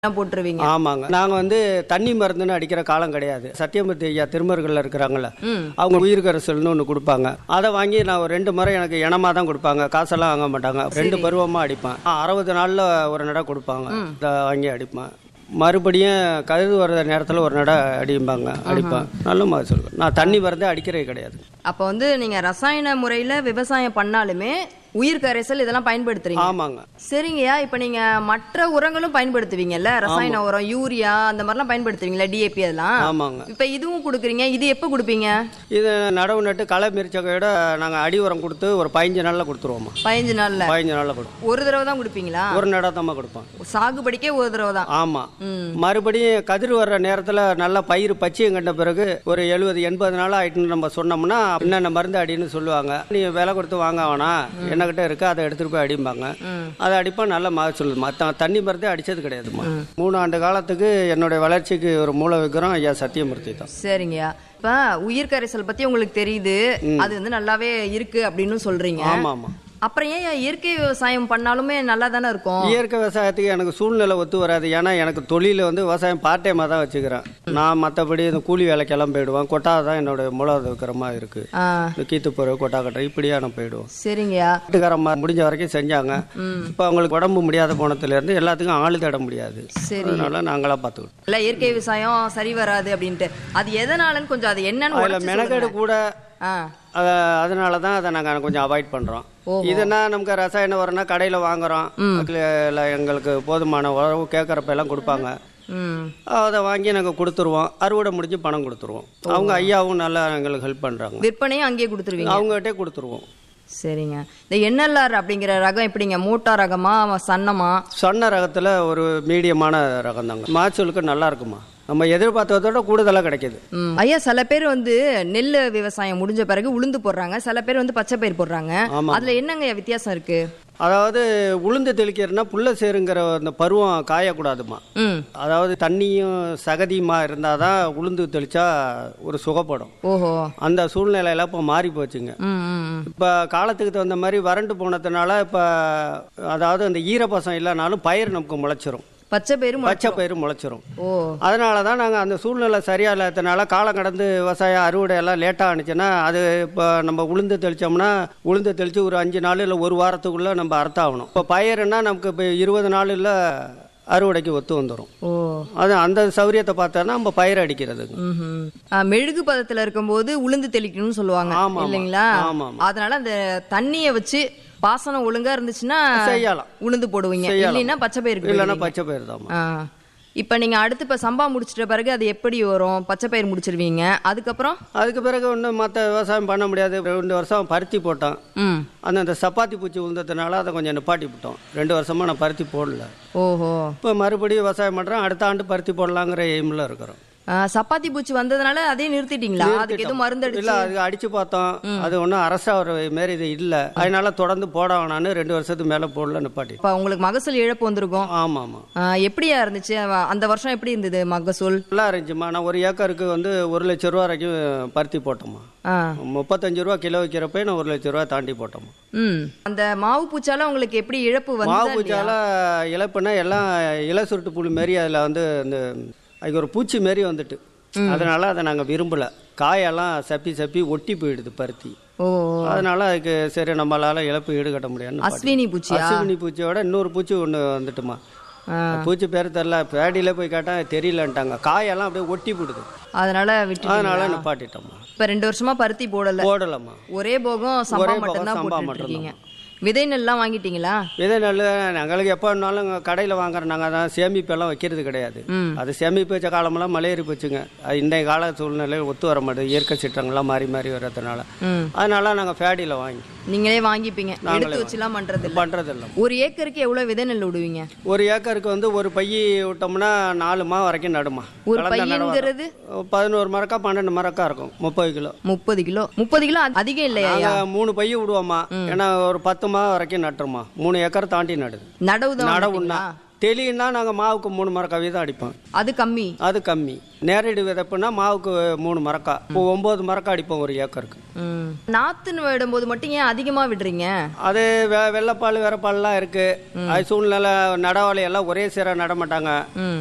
எல்லாம் போட்டுருவீங்க ஆமாங்க நாங்க வந்து தண்ணி மருந்துன்னு அடிக்கிற காலம் கிடையாது சத்தியமூர்த்தி ஐயா திருமருகல்ல இருக்கிறாங்கல்ல ம் அவங்க உயிர் கரைசல்னு ஒன்று கொடுப்பாங்க அதை வாங்கி நான் ஒரு ரெண்டு முறை எனக்கு இனமா தான் கொடுப்பாங்க காசெல்லாம் வாங்க மாட்டாங்க ரெண்டு பருவமா அடிப்பேன் ஆ, அறுபது நாள்ல ஒரு நடை கொடுப்பாங்க இதை வாங்கி அடிப்பேன் மறுபடியும் கருது வர்ற நேரத்தில் ஒரு நடை அடிப்பாங்க அடிப்பேன் நல்ல மகசூல் நான் தண்ணி மருந்தே அடிக்கிறதே கிடையாது அப்ப வந்து நீங்க ரசாயன முறையில விவசாயம் பண்ணாலுமே உயிர் கரைசல் இதெல்லாம் பயன்படுத்துறீங்க ஆமாங்க சரிங்கய்யா இப்ப நீங்க மற்ற உரங்களும் பயன்படுத்துவீங்கல்ல ரசாயன உரம் யூரியா அந்த மாதிரிலாம் பயன்படுத்துவீங்களா டிஏபி அதெல்லாம் ஆமாங்க இப்ப இதுவும் கொடுக்குறீங்க இது எப்ப கொடுப்பீங்க இது நடவு நட்டு களை மிரிச்சக்கையோட நாங்கள் அடி உரம் கொடுத்து ஒரு பதினஞ்சு நாளில் கொடுத்துருவோம்மா பதினஞ்சு நாள்ல பதினஞ்சு நாளில் கொடுப்போம் ஒரு தடவை தான் கொடுப்பீங்களா ஒரு நடை தான் கொடுப்போம் சாகுபடிக்கே ஒரு தடவை தான் ஆமாம் ம் மறுபடியும் கதிர் வர்ற நேரத்தில் நல்லா பயிர் பச்சையும் கண்ட பிறகு ஒரு எழுபது எண்பது நாள் ஆயிட்டுன்னு நம்ம சொன்னோம்னா என்னென்ன மருந்து அடின்னு சொல்லுவாங்க நீ விலை கொடுத்து வாங்க வேணாம் என்னகிட்ட இருக்கு அதை எடுத்துட்டு போய் அடிம்பாங்க ம் அதை அடிப்பா நல்ல மகசூல் மற்ற தண்ணி மருந்தே அடிச்சது கிடையாதும்மா மூணு ஆண்டு காலத்துக்கு என்னுடைய வளர்ச்சிக்கு ஒரு மூல விக்கிரம் ஐயா சத்தியமூர்த்தி தான் சரிங்கய்யா இப்ப உயிர் கரைசல் பத்தி உங்களுக்கு தெரியுது அது வந்து நல்லாவே இருக்கு அப்படின்னு சொல்றீங்க ஆமாம் ஆமாம் அப்புறம் ஏன் இயற்கை விவசாயம் பண்ணாலுமே நல்லா தானே இருக்கும் இயற்கை விவசாயத்துக்கு எனக்கு சூழ்நிலை ஒத்து வராது ஏன்னா எனக்கு தொழில் வந்து விவசாயம் பார்ட் டைமாக தான் வச்சுக்கிறேன் நான் மற்றபடி இந்த கூலி வேலைக்கெல்லாம் போயிடுவேன் கொட்டா தான் என்னோட மூல விக்கிரமா இருக்கு ஆ இந்த கீத்துப்பொரு கொட்டா கட்டுற இப்படியா நான் போயிடுவோம் சரிங்கய்யா வீட்டுக்காரம்மா முடிஞ்ச வரைக்கும் செஞ்சாங்க ம் இப்போ அவங்களுக்கு உடம்பு முடியாத போனதுலேருந்து எல்லாத்துக்கும் ஆள் தேட முடியாது சரி அதனால நாங்களா பார்த்துக்கிட்டோம் இல்ல இயற்கை விவசாயம் சரி வராது அப்படின்ட்டு அது எதனாலன்னு கொஞ்சம் அது என்னன்னு அதில் உடைச்சு மெனக்கேடு சொல்லுங்க. கூட ஆ அத- அதனால தான் அதை நாங்கள் கொஞ்சம் அவாய்ட் பண்ணுறோம் ஓஹோ. இதுனா நமக்கு ரசாயன உரம்னா கடையில் வாங்குறோம் அதுல எங்களுக்கு போதுமான உறவு கேட்குறப்ப எல்லாம் கொடுப்பாங்க ம் அதை வாங்கி நாங்கள் கொடுத்துருவோம் அறுவடை முடிஞ்சு பணம் கொடுத்துருவோம் அவங்க ஐயாவும் நல்லா எங்களுக்கு ஹெல்ப் பண்ணுறாங்க விற்பனையும் அங்கேயே கொடுத்துருவீங்க அவங்ககிட்டே கொடுத்துருவோம் சரிங்க இந்த என்எல்ஆர் அப்படிங்கிற ரகம் எப்படிங்க மூட்டா ரகமா சன்னமா சொன்ன ரகத்தில் ஒரு மீடியமான ரகம் தாங்க மாச்சூலுக்கு நல்லா இருக்குமா நம்ம எதிர்பார்த்ததோட கூடுதலாக கிடைக்கிது ம். ஐயா சில பேர் வந்து நெல் விவசாயம் முடிஞ்ச பிறகு உளுந்து போடுறாங்க சில பேர் வந்து பச்சை பயிர் போடுறாங்க ஆமா. அதுல என்னங்க வித்தியாசம் இருக்கு அதாவது உளுந்து தெளிக்கிறதுனா புல்ல சேருங்கிற அந்த பருவம் காயக்கூடாதுமா ம் அதாவது தண்ணியும் சகதியுமா இருந்தால் தான் உளுந்து தெளிச்சா ஒரு சுகப்படும் ஓஹோ அந்த சூழ்நிலையெல்லாம் இப்போ மாறி போச்சுங்க ம் ம் ம். இப்போ காலத்துக்கு தகுந்த மாதிரி வறண்டு போனதுனால இப்போ அதாவது அந்த ஈரப்பசம் இல்லைனாலும் பயிர் நமக்கு முளைச்சிரும் பச்சை பயிரும் பச்சை பயிர் முளைச்சிரும் ஓ அதனால தான் நாங்கள் அந்த சூழ்நிலை சரியா இல்லாததுனால காலம் கடந்து விவசாயம் அறுவடை எல்லாம் லேட்டாக ஆனிச்சுன்னா அது இப்போ நம்ம உளுந்து தெளிச்சோம்னா உளுந்து தெளித்து ஒரு அஞ்சு நாள் இல்லை ஒரு வாரத்துக்குள்ளே நம்ம அறுத்தாகணும் இப்போ பயிர்னா நமக்கு இப்போ இருபது நாளில் அறுவடைக்கு ஒத்து வந்துடும் ஓ அது அந்த சௌரியத்தை பார்த்தோன்னா நம்ம பயிர் அடிக்கிறதுங்க ம்ஹும். ஆ, மெழுகு பதத்துல இருக்கும்போது உளுந்து தெளிக்கணும்னு சொல்லுவாங்க ஆமா, ஆமா. இல்லைங்களா ஆமா, ஆமா. அதனால அந்த தண்ணிய வச்சு பாசனம் ஒழுங்கா இருந்துச்சுன்னா செய்யலாம் உளுந்து போடுவீங்க செய்யலாம். இல்லைன்னா பச்சை பயிருக்கு இல்லைன்னா போடுவீங்க. பச்சை பயிர் தான் ஆ. இப்ப நீங்க அடுத்து இப்ப சம்பா முடிச்சிட்ட பிறகு அது எப்படி வரும் பச்சை பயிர் முடிச்சிருவீங்க அதுக்கப்புறம் அதுக்கு பிறகு ஒன்றும் மற்ற விவசாயம் பண்ண முடியாது ரெண்டு வருஷம் பருத்தி போட்டோம் ம் அந்த அந்த சப்பாத்தி பூச்சி விழுந்ததுனால அதை கொஞ்சம் நிப்பாட்டி விட்டோம் ரெண்டு வருஷமா நான் பருத்தி போடல ஓஹோ இப்போ மறுபடியும் விவசாயம் பண்ணுறோம் அடுத்த ஆண்டு பருத்தி போடலாங்கிற எய்மில் இருக்கிறோம் ஆ, சப்பாத்தி பூச்சி வந்ததுனால அதையும் நிறுத்திட்டீங்களா அதுக்கு எதுவும் மருந்து இல்ல அடிச்சு அது அடிச்சு பார்த்தோம் அது ஒன்றும் அரசாகிற மாரி இது இல்லை அதனால தொடர்ந்து போட வேணான்னு ரெண்டு வருஷத்துக்கு மேலே போடல நிப்பாட்டி இப்ப உங்களுக்கு மகசூல் இழப்பு வந்திருக்கும் ஆமாம் ஆமாம் ஆ, எப்படியா இருந்துச்சு அவ- அந்த வருஷம் எப்படி இருந்தது மகசூல் நல்லா இருந்துச்சுமா நான் ஒரு ஏக்கருக்கு வந்து ஒரு லட்ச ரூபா வரைக்கும் பருத்தி போட்டோம்மா ஆ முப்பத்தஞ்சு ரூபா கிலோ வைக்கிறப்ப நான் ஒரு லட்ச ரூபா தாண்டி போட்டோமா ம் அந்த மாவு பூச்சால உங்களுக்கு எப்படி இழப்பு மாவு வந்து பூச்சால இழப்புனா எல்லாம் இலை சுருட்டு புழு மாரி அதில் வந்து இந்த அதுக்கு ஒரு பூச்சி மாரி வந்துட்டு அதனால அதை நாங்கள் விரும்பல காயெல்லாம் சப்பி சப்பி ஒட்டி போயிடுது பருத்தி ஓ அதனால அதுக்கு சரி நம்மளால இழப்பு ஈடுகட்ட முடியாதுன்னு அஸ்வினி பூச்சியா அசுவினி பூச்சியோட இன்னொரு பூச்சி ஒன்று வந்துட்டுமா ஆ, பூச்சி பேர் தெரில பேடியில் போய் கேட்டால் தெரியலன்ட்டாங்க காயெல்லாம் அப்படியே ஒட்டி போடுது அதனால விட்டு அதனால நிப்பாட்டிட்டோம்மா இப்ப ரெண்டு வருஷமா பருத்தி போடல போடலாமா ஒரே போகம் சம்பா ஒரே போகம் மட்டும்தான் சம்பா போட்டுட்டு இருக்கீங்க விதை நெல்லாம் வாங்கிட்டீங்களா விதை நெல் எங்களுக்கு எப்போ வேணாலும் கடையில் வாங்குற நாங்கள் தான் சேமிப்பெல்லாம் வைக்கிறது கிடையாது ம் அது சேமிப்பு வச்ச காலமெல்லாம் மலையேறி போச்சுங்க அது இன்றைய கால சூழ்நிலையில் ஒத்து வர மாட்டேது இயற்கை சீற்றங்கள்லாம் மாறி மாறி வர்றதுனால ம் அதனால நாங்கள் ஃபேடியில் வாங்கி நீங்களே வாங்கிப்பீங்க எடுத்து வச்சுலாம் பண்றது இல்ல பண்ணுறதில்ல ஒரு ஏக்கருக்கு எவ்வளவு விதை நெல் விடுவீங்க ஒரு ஏக்கருக்கு வந்து ஒரு பைய விட்டோம்னா நாலு மா வரைக்கும் நடுமா ஒரு கலந்த நடவா பையங்கிறது பதினோரு மரக்கா பன்னெண்டு மரக்கா இருக்கும் முப்பது கிலோ முப்பது கிலோ முப்பது கிலோ அ- அதிகம் இல்லையா நாங்க மூணு பைய விடுவோமா ஏன்னா ஒரு பத்து மா வரைக்கும் நட்டுருமா மூணு ஏக்கர் தாண்டி நடுது நடவு தான் நடவுன்னா தெளின்னா நாங்கள் மாவுக்கு மூணு மரக்கா வீதம் அடிப்போம் அது கம்மி அது கம்மி நேரடி விதைப்புனா மாவுக்கு மூணு மரக்கா இப்போ ஒம்பது மரக்கா அடிப்போம் ஒரு ஏக்கருக்கு ம். நாத்துன்னு விடும்போது மட்டும் ஏன் அதிகமா விடுறீங்க அது வெ வெள்ளைப்பால் வெறப்பால்லாம் இருக்கு அது சூழ்நிலை நடவாளி எல்லாம் ஒரே சீராக நட மாட்டாங்க ம்